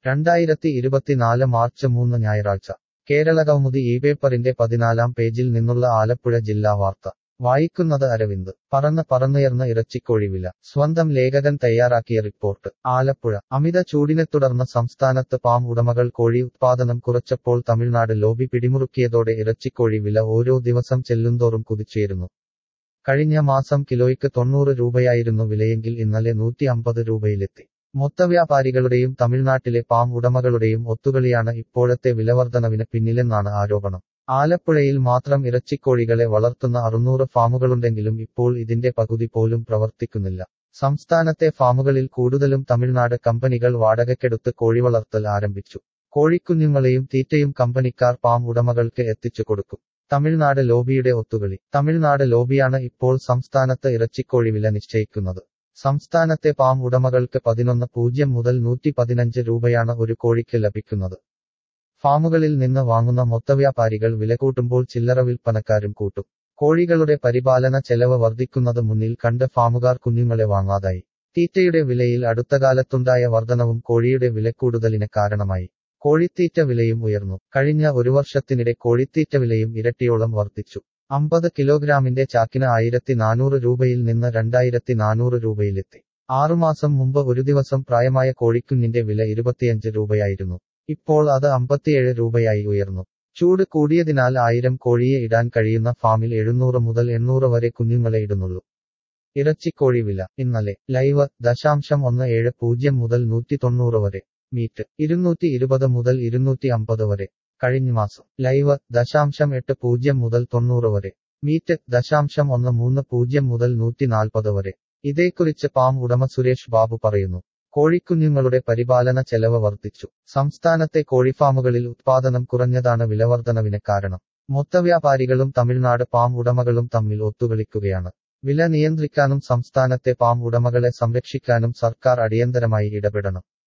രണ്ടായിരത്തി ഇരുപത്തിനാല് മാർച്ച് മൂന്ന് ഞായറാഴ്ച കേരള കൗമുദി ഈ പേപ്പറിന്റെ പതിനാലാം പേജിൽ നിന്നുള്ള ആലപ്പുഴ ജില്ലാ വാർത്ത വായിക്കുന്നത് അരവിന്ദ് പറന്ന് പറന്നുയർന്ന ഇറച്ചിക്കോഴി വില സ്വന്തം ലേഖകൻ തയ്യാറാക്കിയ റിപ്പോർട്ട് ആലപ്പുഴ അമിത ചൂടിനെ തുടർന്ന് സംസ്ഥാനത്ത് പാം ഉടമകൾ കോഴി ഉത്പാദനം കുറച്ചപ്പോൾ തമിഴ്നാട് ലോബി പിടിമുറുക്കിയതോടെ ഇറച്ചിക്കോഴി വില ഓരോ ദിവസം ചെല്ലുന്തോറും കുതിച്ചുയരുന്നു കഴിഞ്ഞ മാസം കിലോയ്ക്ക് തൊണ്ണൂറ് രൂപയായിരുന്നു വിലയെങ്കിൽ ഇന്നലെ നൂറ്റി അമ്പത് രൂപയിലെത്തി മൊത്തവ്യാപാരികളുടെയും തമിഴ്നാട്ടിലെ പാം ഉടമകളുടെയും ഒത്തുകളിയാണ് ഇപ്പോഴത്തെ വിലവർധനവിന് പിന്നിലെന്നാണ് ആരോപണം ആലപ്പുഴയിൽ മാത്രം ഇറച്ചിക്കോഴികളെ വളർത്തുന്ന അറുന്നൂറ് ഫാമുകളുണ്ടെങ്കിലും ഇപ്പോൾ ഇതിന്റെ പകുതി പോലും പ്രവർത്തിക്കുന്നില്ല സംസ്ഥാനത്തെ ഫാമുകളിൽ കൂടുതലും തമിഴ്നാട് കമ്പനികൾ വാടകയ്ക്കെടുത്ത് കോഴിവളർത്തൽ ആരംഭിച്ചു കോഴിക്കുഞ്ഞുങ്ങളെയും തീറ്റയും കമ്പനിക്കാർ പാം ഉടമകൾക്ക് എത്തിച്ചു കൊടുക്കും തമിഴ്നാട് ലോബിയുടെ ഒത്തുകളി തമിഴ്നാട് ലോബിയാണ് ഇപ്പോൾ സംസ്ഥാനത്ത് ഇറച്ചിക്കോഴി വില നിശ്ചയിക്കുന്നത് സംസ്ഥാനത്തെ പാം ഉടമകൾക്ക് പതിനൊന്ന് പൂജ്യം മുതൽ നൂറ്റി പതിനഞ്ച് രൂപയാണ് ഒരു കോഴിക്ക് ലഭിക്കുന്നത് ഫാമുകളിൽ നിന്ന് വാങ്ങുന്ന മൊത്തവ്യാപാരികൾ വില കൂട്ടുമ്പോൾ ചില്ലറ വിൽപ്പനക്കാരും കൂട്ടും കോഴികളുടെ പരിപാലന ചെലവ് വർദ്ധിക്കുന്നത് മുന്നിൽ കണ്ട് ഫാമുകാർ കുഞ്ഞുങ്ങളെ വാങ്ങാതായി തീറ്റയുടെ വിലയിൽ അടുത്തകാലത്തുണ്ടായ വർധനവും കോഴിയുടെ വിലക്കൂടുതലിന് കാരണമായി കോഴിത്തീറ്റ വിലയും ഉയർന്നു കഴിഞ്ഞ ഒരു വർഷത്തിനിടെ കോഴിത്തീറ്റ വിലയും ഇരട്ടിയോളം വർദ്ധിച്ചു അമ്പത് കിലോഗ്രാമിന്റെ ചാക്കിന് ആയിരത്തി നാനൂറ് രൂപയിൽ നിന്ന് രണ്ടായിരത്തി നാനൂറ് രൂപയിലെത്തി ആറുമാസം മുമ്പ് ഒരു ദിവസം പ്രായമായ കോഴിക്കുഞ്ഞിന്റെ വില ഇരുപത്തിയഞ്ച് രൂപയായിരുന്നു ഇപ്പോൾ അത് അമ്പത്തിയേഴ് രൂപയായി ഉയർന്നു ചൂട് കൂടിയതിനാൽ ആയിരം കോഴിയെ ഇടാൻ കഴിയുന്ന ഫാമിൽ എഴുന്നൂറ് മുതൽ എണ്ണൂറ് വരെ കുഞ്ഞുങ്ങളെ ഇടുന്നുള്ളൂ ഇറച്ചിക്കോഴി വില ഇന്നലെ ലൈവ് ദശാംശം ഒന്ന് ഏഴ് പൂജ്യം മുതൽ നൂറ്റി തൊണ്ണൂറ് വരെ മീറ്റ് ഇരുന്നൂറ്റി ഇരുപത് മുതൽ ഇരുന്നൂറ്റി അമ്പത് വരെ കഴിഞ്ഞ മാസം ലൈവ് ദശാംശം എട്ട് പൂജ്യം മുതൽ തൊണ്ണൂറ് വരെ മീറ്റ് ദശാംശം ഒന്ന് മൂന്ന് പൂജ്യം മുതൽ നൂറ്റി നാൽപ്പത് വരെ ഇതേക്കുറിച്ച് പാം ഉടമ സുരേഷ് ബാബു പറയുന്നു കോഴിക്കുഞ്ഞുങ്ങളുടെ പരിപാലന ചെലവ് വർദ്ധിച്ചു സംസ്ഥാനത്തെ കോഴിഫാമുകളിൽ ഉത്പാദനം കുറഞ്ഞതാണ് വിലവർധനവിന് കാരണം മൊത്തവ്യാപാരികളും തമിഴ്നാട് പാം ഉടമകളും തമ്മിൽ ഒത്തുകളിക്കുകയാണ് വില നിയന്ത്രിക്കാനും സംസ്ഥാനത്തെ പാം ഉടമകളെ സംരക്ഷിക്കാനും സർക്കാർ അടിയന്തരമായി ഇടപെടണം